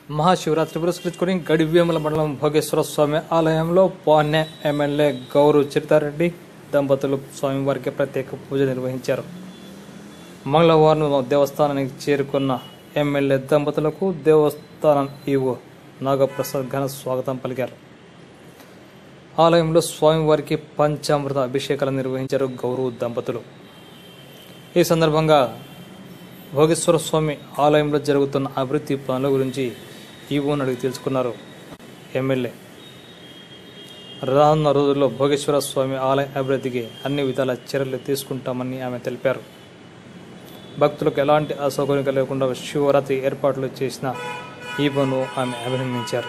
మహాశివరాత్రి పురస్కరించుకొని గడివేముల మండలం భోగేశ్వర స్వామి ఆలయంలో పాన్య ఎమ్మెల్యే గౌరు చరితారెడ్డి దంపతులు స్వామివారికి ప్రత్యేక పూజ నిర్వహించారు మంగళవారం దేవస్థానానికి చేరుకున్న ఎమ్మెల్యే దంపతులకు దేవస్థానం ఈవో నాగప్రసాద్ ఘన స్వాగతం పలికారు ఆలయంలో స్వామివారికి పంచామృత అభిషేకాలు నిర్వహించారు గౌరవ దంపతులు ఈ సందర్భంగా భోగేశ్వర స్వామి ఆలయంలో జరుగుతున్న అభివృద్ధి పనుల గురించి ఈవోని అడిగి తెలుసుకున్నారు ఎమ్మెల్యే రానున్న రోజుల్లో భోగేశ్వర స్వామి ఆలయ అభివృద్ధికి అన్ని విధాల చర్యలు తీసుకుంటామని ఆమె తెలిపారు భక్తులకు ఎలాంటి అసౌకర్యం కలగకుండా శివరాత్రి ఏర్పాట్లు చేసిన ఈవోను ఆమె అభినందించారు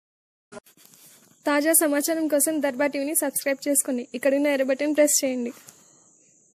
తాజా సమాచారం కోసం దర్బా టీవీని సబ్స్క్రైబ్ చేసుకోండి ఇక్కడున్న ఎర్ర బటన్ ప్రెస్ చేయండి